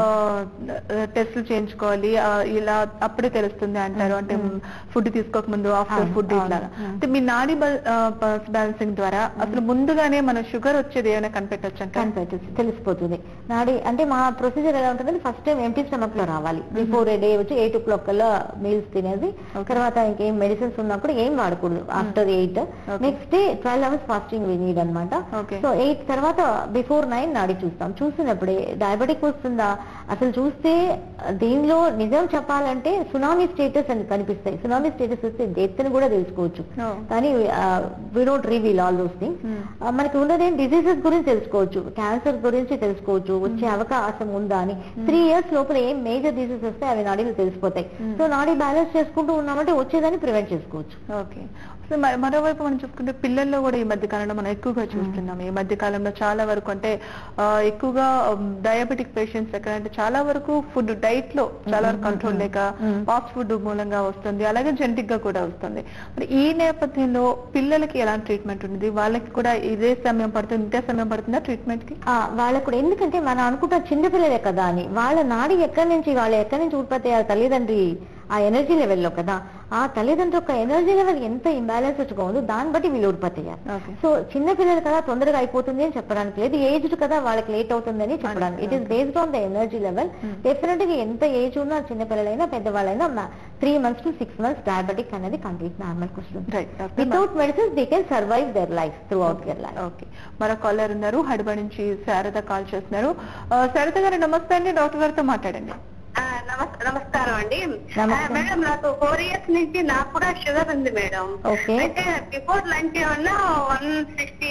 టెస్టులు చేయించుకోవాలి ఆ, ఇలా అప్పుడే తెలుస్తుంది అంటారు అంటే ఫుడ్ తీసుకోక ముందు ఆఫ్టర్ అవును, ఫుడ్ అవును, ఇట్లా మ్మ్. అంటే మీ నాడీ పల్స్ బ్యాలెన్సింగ్ ద్వారా అసలు ముందుగానే మన షుగర్ వచ్చేది ఏమైనా కనిపెట్టొచ్చు అంటారు కనిపెట్టచ్చు తెలిసిపోతుంది నాడి అంటే మా ప్రొసీజర్ ఎలా ఉంటుందంటే ఫస్ట్ టైం ఎంటీ స్టమక్ లో రావాలి బిఫోర్ ఏ డే వచ్చి ఎయిట్ ఓ క్లాక్ కల్లా మీల్స్ తినేది తర్వాత ఇంకేం మెడిసిన్స్ ఉన్నప్పుడు ఏం వాడకూడదు after eight next day twelve hours fasting we need అనమాట Okay. సో ఎయిట్ తర్వాత బిఫోర్ నైన్ నాడి చూస్తాం చూసినప్పుడే డయాబెటిక్ వస్తుందా అసలు చూస్తే దీనిలో నిజం చెప్పాలంటే సునామీ స్టేటస్ అని కనిపిస్తాయి సునామీ స్టేటస్ వస్తే డెత్ అని కూడా తెలుసుకోవచ్చు Oh. కానీ we don't reveal all those things Hmm. ఆ, మనకి ఉన్నది డిసీజెస్ గురించి తెలుసుకోవచ్చు క్యాన్సర్ గురించి తెలుసుకోవచ్చు వచ్చే అవకాశం ఉందా అని త్రీ ఇయర్స్ లోపల ఏం మేజర్ డిసీజ్ వస్తే అవి నాడీలు తెలిసిపోతాయి సో నాడీ బ్యాలెన్స్ చేసుకుంటూ ఉన్నామంటే వచ్చేదాన్ని ప్రివెంట్ చేసుకోవచ్చు ఓకే సో మ- మరోవైపు మనం చూసుకుంటే పిల్లల్లో కూడా ఈ మధ్య కాలంలో మనం ఎక్కువగా చూస్తున్నాం ఈ మధ్య కాలంలో చాలా వరకు అంటే ఆ, ఎక్కువగా డయాబెటిక్ పేషెంట్స్ ఎక్కడ అంటే చాలా వరకు ఫుడ్ డైట్ లో చాలా వరకు కంట్రోల్ లేక ఫాస్ట్ ఫుడ్ మూలంగా వస్తుంది అలాగే జెనటిక్ గా కూడా వస్తుంది మరి ఈ నేపథ్యంలో పిల్లలకి ఎలాంటి ట్రీట్మెంట్ ఉంది వాళ్ళకి కూడా ఇదే సమయం పడుతుంది ఇంతే సమయం పడుతుందా ట్రీట్మెంట్ కి ఆ, వాళ్ళకు కూడా ఎందుకంటే మనం అనుకుంటాం చిన్నపిల్లలే కదా అని వాళ్ళ నాడి ఎక్కడి నుంచి వాళ్ళు ఎక్కడి నుంచి ఉత్పత్తి అయ్యారు తల్లిదండ్రి ఆ ఎనర్జీ లెవెల్లో కదా ఆ ఆ తల్లిదండ్రుల యొక్క ఎనర్జీ లెవెల్ ఎంత ఇంబ్యాలెన్స్ వచ్చుగా ఉందో దాన్ని బట్టి వీళ్ళు ఉత్పత్తి అయ్యారు Okay. సో చిన్న పిల్లలు కదా తొందరగా అయిపోతుంది అని చెప్పడానికి లేదు ఏజ్డ్ కదా వాళ్ళకి లేట్ అవుతుందని చెప్పడానికి it is based on the energy level definite గా ఎంత ఏజ్ ఉన్నా చిన్న పిల్లలైనా పెద్దవాళ్ళైనా three months to six months diabetic అనేది కంప్లీట్ నార్మల్ వస్తుంది right doctor without medicines they can survive their life throughout their life okay మరో caller ఉన్నారు హడిబా నుంచి శారద కాల్ చేస్తున్నారు ఆ, శారద గారు నమస్తే అండి డాక్టర్ గారితో మాట్లాడండి ఆ, నమస్- నమస్కారం అండి నమస్తే. ఆ, మేడం నాకు ఫోర్ ఇయర్స్ నుంచి నాకు కూడా షుగర్ ఉంది మేడం ఓకే అయితే బిఫోర్ లంచ్ ఏమన్నా one sixty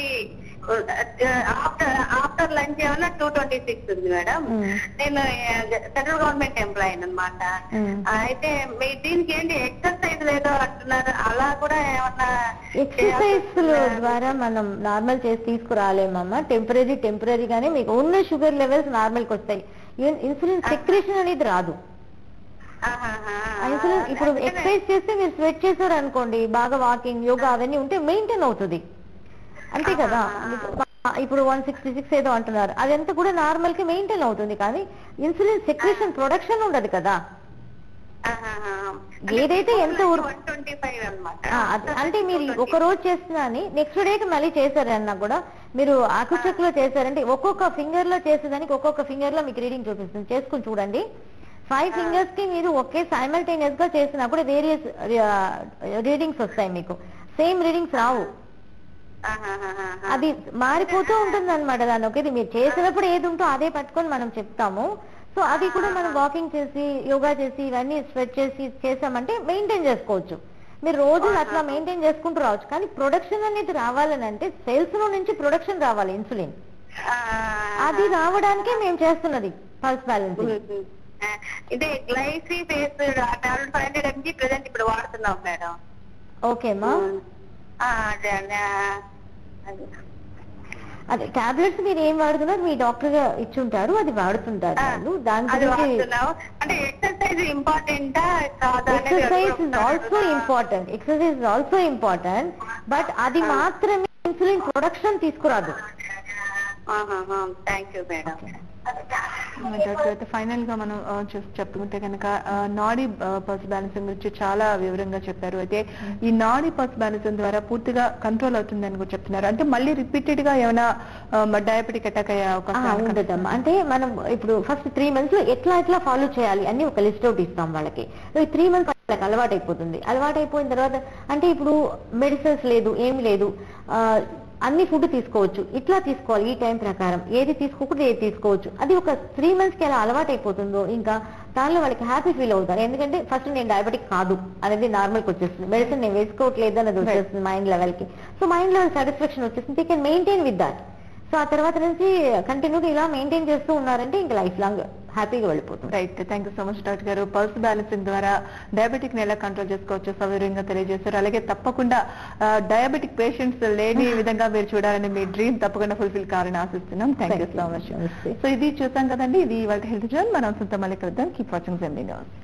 after after lunch ఏమన్నా టూ ట్వంటీ సిక్స్ ఉంది మేడం మ్మ్. నేను సెంట్రల్ గవర్నమెంట్ ఎంప్లాయీ అనమాట మ్మ్. అయితే మీ దీనికి ఏంటి ఎక్సర్సైజ్ లేదో అంటున్నారు అలా కూడా ఏమన్నా ఎక్సర్సైజ్ చేయాల్సి- ద్వారా మనం నార్మల్ చేసి తీసుకురాలేమమ్మా టెంపరీ టెంపరీగానే మీకు ఉన్న షుగర్ లెవెల్స్ నార్మల్ కి వస్తాయి ఇన్సులిన్ సెక్రేషన్ అనేది రాదు ఆహాహా. ఆ ఇన్సులిన్ ఇప్పుడు అందుకనే- ఎక్సర్సైజ్ చేస్తే మీరు స్వెట్ చేశారు అనుకోండి బాగా వాకింగ్ యోగా అవన్నీ ఉంటే మెయింటైన్ అవుతుంది అంతే కదా ఇప్పుడు వన్ సిక్స్టీ సిక్స్ ఏదో అంటున్నారు అదంతా కూడా నార్మల్ కి మెయింటైన్ అవుతుంది కానీ ఇన్సులిన్ సెక్రేషన్ ప్రొడక్షన్ ఉండదు కదా ఆహాహా. ఏదైతే ఎంత ఉర్- 125 అన్నమాట. ఆ, అది- అంటే మీరు ఒక రోజు చేస్తున్నా అని నెక్స్ట్ డేకి మళ్ళీ చేశారన్నా కూడా మీరు ఆకుచక్ లో చేశారంటే ఒక్కొక్క ఫింగర్ లో చేసేదానికి ఒక్కొక్క ఫింగర్ లో మీకు రీడింగ్ చూపిస్తుంది చేసుకుని చూడండి ఫైవ్ ఫింగర్స్ కి మీరు ఒకే సైమల్టేనియస్ గా చేసినప్పుడు వేరియస్ రీడింగ్స్ వస్తాయి మీకు సేమ్ రీడింగ్స్ రావు ఆహాహాహా. అది మారిపోతూ ఉంటుంది అనమాట దాని ఒక ఇది మీరు చేసినప్పుడు ఏది ఉంటో అదే పట్టుకొని మనం చెప్తాము సో అది కూడా మనం వాకింగ్ చేసి యోగా చేసి ఇవన్నీ స్వెట్ చేసి చేసామంటే మెయింటైన్ చేసుకోవచ్చు మీరు రోజు అట్లా మెయింటైన్ చేసుకుంటూ రావచ్చు కానీ ప్రొడక్షన్ అనేది రావాలని అంటే సెల్స్ లో నుంచి ప్రొడక్షన్ రావాలి ఇన్సులిన్ ఆ, అది రావడానికే మేము చేస్తున్నది పల్స్ బ్యాలెన్సింగ్ ఆ, ఇదే Glyciphage tablet five hundred MG present ఇప్పుడు వాడుతున్నాం మేడం ఓకేమా ఆ, అదే అదే ఆ, అదే. అదే టాబ్లెట్స్ మీరు ఏం వాడుతున్నారు మీ డాక్టర్ గా ఇచ్చుంటారు అది వాడుతుంటారు ఆ, వాళ్ళు దాని అది గురించి వాడుతున్నాం అంటే ఎక్సర్సైజ్ ఇంపార్టెంటా కాదా అనేది ఎక్సర్సైజ్ ఇస్ ఆల్సో అడుగుతున్నా. Important exercise is also important but అది మాత్రమే ఇన్సులిన్ ప్రొడక్షన్ తీసుకురాదు ఆహాహా. థ్యాంక్ యూ మేడం డాక్టర్ అయితే ఫైనల్ గా మనం ఆ, చూసి చెప్పుకుంటే కనుక ఆ, నాడీ పల్స్ బ్యాలెన్సింగ్ గురించి చాలా వివరంగా చెప్పారు అయితే ఈ నాడీ పల్స్ బ్యాలెన్సింగ్ ద్వారా పూర్తిగా కంట్రోల్ అవుతుందని కూడా చెప్తున్నారు అంటే మళ్ళీ రిపీటెడ్ గా ఏమైనా డయాబెటిక్ అటాక్ అయ్యే ఆ, అవకాశం ఏమైనా ఉండదమ్మా అంటే మనం ఇప్పుడు ఫస్ట్ త్రీ మంత్స్ లో ఎట్లా ఎట్లా ఫాలో చేయాలి అని ఒక లిస్ట్ అవుట్ ఇస్తాం వాళ్ళకి ఈ త్రీ మంత్స్ వాళ్ళకి అలవాటు అయిపోతుంది అలవాటు అయిపోయిన తర్వాత అంటే ఇప్పుడు మెడిసిన్స్ లేదు ఏం లేదు ఆ, అన్ని ఫుడ్ తీసుకోవచ్చు ఇట్లా తీసుకోవాలి ఈ టైం ప్రకారం ఏది తీసుకోకుండా ఏది తీసుకోవచ్చు అది ఒక త్రీ మంత్స్ కి ఎలా అలవాటు అయిపోతుందో ఇంకా దానిలో వాళ్ళకి హ్యాపీ ఫీల్ అవుతారు ఎందుకంటే ఫస్ట్ నేను డయాబెటిక్ కాదు అనేది నార్మల్కి వచ్చేస్తుంది మెడిసిన్ నేను వేసుకోవట్లేదు అనేది వచ్చేస్తుంది మైండ్ లెవెల్ కి సో మైండ్ లెవెల్ సాటిస్ఫాక్షన్ వచ్చేస్తుంది they can maintain with that so ఆ తర్వాత నుంచి కంటిన్యూగా ఇలా మెయింటైన్ చేస్తూ ఉన్నారంటే ఇంకా లైఫ్ లాంగ్ హ్యాపీగా వెళ్ళిపోతుంది right thank you so much doctor గారు పల్స్ బ్యాలెన్సింగ్ ద్వారా డయాబెటిక్ ని ఎలా కంట్రోల్ చేసుకోవచ్చు సవివరంగా తెలియజేశారు అలాగే తప్పకుండా డయాబెటిక్ పేషెంట్స్ లేని విధంగా మీరు చూడాలని మీ డ్రీమ్ తప్పకుండా ఫుల్ఫిల్ కావాలని ఆశిస్తున్నాం థ్యాంక్ యూ సో మచ్ నమస్తే సో ఇది చూసాం కదండి ఇది వాళ్ళ హెల్త్ జోన్ మనం సొంత మళ్ళీ కలుద్దాం కీప్ వాచింగ్ జెంబీ న్యూస్